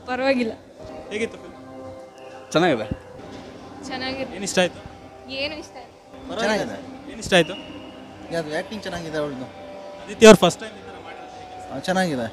ಪರವಾಗಿಲ್ಲ ಹೇಗಿತ್ತು film? ಚೆನ್ನಾಗಿದೆ ಚೆನ್ನಾಗಿದೆ ಏನ್ ಇಷ್ಟ ಆಯ್ತು ಏನು ಇಷ್ಟ ಚೆನ್ನಾಗಿದೆ ಏನ್ ಇಷ್ಟ ಆಯ್ತು ಅದು ಆ್ಯಕ್ಟಿಂಗ್ ಚೆನ್ನಾಗಿದೆ ಅವಳದು ಆದಿತ್ಯ ಅವ್ರು ಫಸ್ಟ್ ಟೈಮ್ ಚೆನ್ನಾಗಿದೆ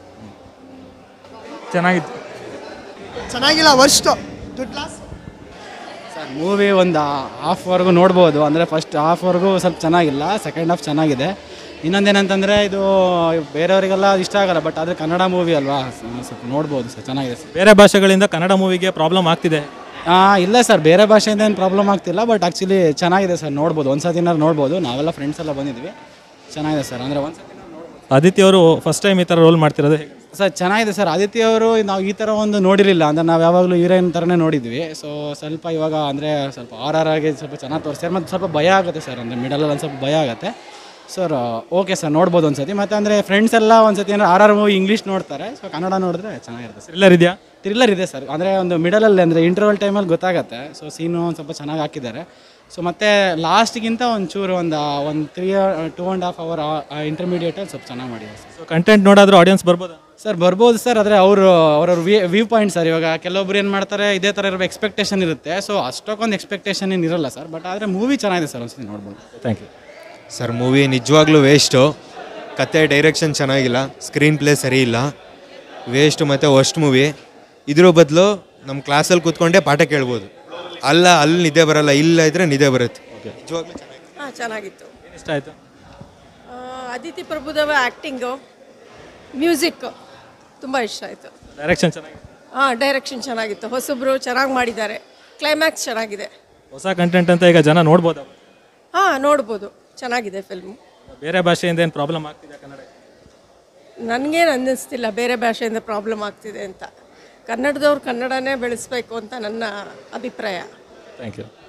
ಚೆನ್ನಾಗಿತ್ತು ಚೆನ್ನಾಗಿಲ್ಲ ವರ್ಸ್ಟು ದುಡ್ಡು ಲಾಸ್ ಸರ್ ಮೂವಿ ಒಂದು ಹಾಫ್ವರೆಗೂ ನೋಡ್ಬೋದು ಅಂದರೆ ಫಸ್ಟ್ ಹಾಫ್ವರೆಗೂ ಸ್ವಲ್ಪ ಚೆನ್ನಾಗಿಲ್ಲ ಸೆಕೆಂಡ್ ಹಾಫ್ ಚೆನ್ನಾಗಿದೆ ಇನ್ನೊಂದೇನಂತಂದರೆ ಇದು ಬೇರೆಯವರಿಗೆಲ್ಲ ಇಷ್ಟ ಆಗಲ್ಲ ಬಟ್ ಆದರೆ ಕನ್ನಡ ಮೂವಿ ಅಲ್ವಾ ಸ್ವಲ್ಪ ನೋಡ್ಬೋದು ಸರ್ ಚೆನ್ನಾಗಿದೆ ಸರ್ ಬೇರೆ ಭಾಷೆಗಳಿಂದ ಕನ್ನಡ ಮೂವಿಗೆ ಪ್ರಾಬ್ಲಮ್ ಆಗ್ತಿದೆ ಹಾಂ ಇಲ್ಲ ಸರ್ ಬೇರೆ ಭಾಷೆಯಿಂದ ಏನು ಪ್ರಾಬ್ಲಮ್ ಆಗ್ತಿಲ್ಲ ಬಟ್ ಆ್ಯಕ್ಚುಲಿ ಚೆನ್ನಾಗಿದೆ ಸರ್ ನೋಡ್ಬೋದು ಒಂದು ಸತಿನಾರು ನೋಡ್ಬೋದು ನಾವೆಲ್ಲ ಫ್ರೆಂಡ್ಸ್ ಎಲ್ಲ ಬಂದಿದ್ವಿ ಚೆನ್ನಾಗಿದೆ ಸರ್ ಅಂದರೆ ಒಂದು ಸತಿ ಆದಿತ್ಯ ಅವರು ಫಸ್ಟ್ ಟೈಮ್ ಈ ಥರ ರೋಲ್ ಮಾಡ್ತಿರೋದು ಹೇಗೆ ಸರ್ ಚೆನ್ನಾಗಿದೆ ಸರ್ ಆದಿತ್ಯ ಅವರು ನಾವು ಈ ಥರ ಒಂದು ನೋಡಿರಲಿಲ್ಲ ಅಂದರೆ ನಾವು ಯಾವಾಗಲೂ ಹೀರೋಯಿನ್ ಥರನೇ ನೋಡಿದ್ವಿ ಸೊ ಸ್ವಲ್ಪ ಇವಾಗ ಅಂದರೆ ಸ್ವಲ್ಪ ಆರ್ ಆರ್ ಆಗಿ ಸ್ವಲ್ಪ ಚೆನ್ನಾಗಿ ತೋರಿಸ್ತಾರೆ ಮತ್ತು ಸ್ವಲ್ಪ ಭಯ ಆಗುತ್ತೆ ಸರ್ ಅಂದರೆ ಮಿಡಲಲ್ಲಿ ಒಂದು ಸ್ವಲ್ಪ ಭಯ ಆಗುತ್ತೆ ಸರ್ ಓಕೆ ಸರ್ ನೋಡ್ಬೋದು ಒಂದು ಸತಿ ಮತ್ತು ಅಂದರೆ ಫ್ರೆಂಡ್ಸ್ ಎಲ್ಲ ಒಂದು ಸತಿ ಏನಾರು ಆರ್ ಆರ್ ಮೂವಿ ಇಂಗ್ಲೀಷ್ ನೋಡ್ತಾರೆ ಸೊ ಕನ್ನಡ ನೋಡಿದ್ರೆ ಚೆನ್ನಾಗಿರುತ್ತೆ ಸರ್ ಥ್ರಿಲ್ಲರ್ ಇದೆಯಾ ಥ್ರಿಲ್ಲರ್ ಇದೆ ಸರ್ ಅಂದರೆ ಒಂದು ಮಿಡಲಲ್ಲಿ ಅಂದರೆ ಇಂಟರ್ವಲ್ ಟೈಮಲ್ಲಿ ಗೊತ್ತಾಗುತ್ತೆ ಸೊ ಸೀನು ಒಂದು ಸ್ವಲ್ಪ ಚೆನ್ನಾಗಿ ಹಾಕಿದ್ದಾರೆ ಸೊ ಮತ್ತು ಲಾಸ್ಟ್ಗಿಂತ ಒಂಚೂರು ಒಂದು ಒಂದು three two and half hour ಇಂಟರ್ಮೀಡಿಯೇಟಲ್ಲಿ ಸ್ವಲ್ಪ ಚೆನ್ನಾಗಿ ಮಾಡಿದ್ದಾರೆ ಸರ್ ಸೊ ಕಂಟೆಂಟ್ ನೋಡಾದ್ರೂ ಆಡಿಯನ್ಸ್ ಬರ್ಬೋದಾ ಸರ್ ಬರ್ಬೋದು ಸರ್ ಆದರೆ ಅವರು ಅವ್ರವ್ರ ವಿ ವ್ಯೂ ಪಾಯಿಂಟ್ ಸರ್ ಇವಾಗ ಕೆಲವೊಬ್ರು ಏನು ಮಾಡ್ತಾರೆ ಇದೇ ಥರ ಇರೋ ಎಕ್ಸ್ಪೆಕ್ಟೇಷನ್ ಇರುತ್ತೆ ಸೊ ಅಷ್ಟಕ್ಕೊಂದು ಎಕ್ಸ್ಪೆಕ್ಟೇಷನ್ ಏನು ಇರಲ್ಲ ಸರ್ ಬಟ್ ಆದರೆ ಮೂವಿ ಚೆನ್ನಾಗಿದೆ ಸರ್ ಒಂದ್ಸತಿ ನೋಡ್ಬೋದು ಥ್ಯಾಂಕ್ ಯು ಸರ್ ಮೂವಿ ನಿಜವಾಗ್ಲೂ ವೇಸ್ಟು ಕತೆ ಡೈರೆಕ್ಷನ್ ಚೆನ್ನಾಗಿಲ್ಲ ಸ್ಕ್ರೀನ್ ಪ್ಲೇ ಸರಿ ಇಲ್ಲ ವೇಸ್ಟ್ ಮತ್ತು ವರ್ಸ್ಟ್ ಮೂವಿ ಇದ್ರ ಬದಲು ನಮ್ಮ ಕ್ಲಾಸಲ್ಲಿ ಕೂತ್ಕೊಂಡೇ ಪಾಠ ಕೇಳ್ಬೋದು ಅಲ್ಲ ಅಲ್ಲಿ ನಿದ್ದೆ ಬರಲ್ಲ ಇಲ್ಲ ಇದ್ರೆ ನಿದ್ದೆ ಬರುತ್ತೆ ನಿಜವಾಗ್ಲೂ ಚೆನ್ನಾಗಿದೆ ಹಾಂ ಚೆನ್ನಾಗಿತ್ತು ಏನು ಇಷ್ಟ ಆಯಿತು ಆ, ಅದಿತಿ ಪ್ರಭುದೇವ ಆ್ಯಕ್ಟಿಂಗು ಮ್ಯೂಸಿಕ್ ತುಂಬ ಇಷ್ಟ ಆಯಿತು ಡೈರೆಕ್ಷನ್ ಚೆನ್ನಾಗಿದೆ ಹಾಂ ಡೈರೆಕ್ಷನ್ ಚೆನ್ನಾಗಿತ್ತು ಹೊಸಬ್ರು ಚೆನ್ನಾಗಿ ಮಾಡಿದ್ದಾರೆ ಕ್ಲೈಮ್ಯಾಕ್ಸ್ ಚೆನ್ನಾಗಿದೆ ಹೊಸ ಕಂಟೆಂಟ್ ಅಂತ ಈಗ ಜನ ನೋಡ್ಬೋದಾ ಹಾಂ ನೋಡ್ಬೋದು ಚೆನ್ನಾಗಿದೆ ಫಿಲ್ಮು ಬೇರೆ ಭಾಷೆಯಿಂದ ಏನು ಪ್ರಾಬ್ಲಮ್ ಆಗ್ತಿದೆ ಕನ್ನಡ ನನಗೇನು ಅನ್ನಿಸ್ತಿಲ್ಲ ಬೇರೆ ಭಾಷೆಯಿಂದ ಪ್ರಾಬ್ಲಮ್ ಆಗ್ತಿದೆ ಅಂತ ಕನ್ನಡದವ್ರು ಕನ್ನಡನೇ ಬೆಳೆಸ್ಬೇಕು ಅಂತ ನನ್ನ ಅಭಿಪ್ರಾಯ ಥ್ಯಾಂಕ್ ಯು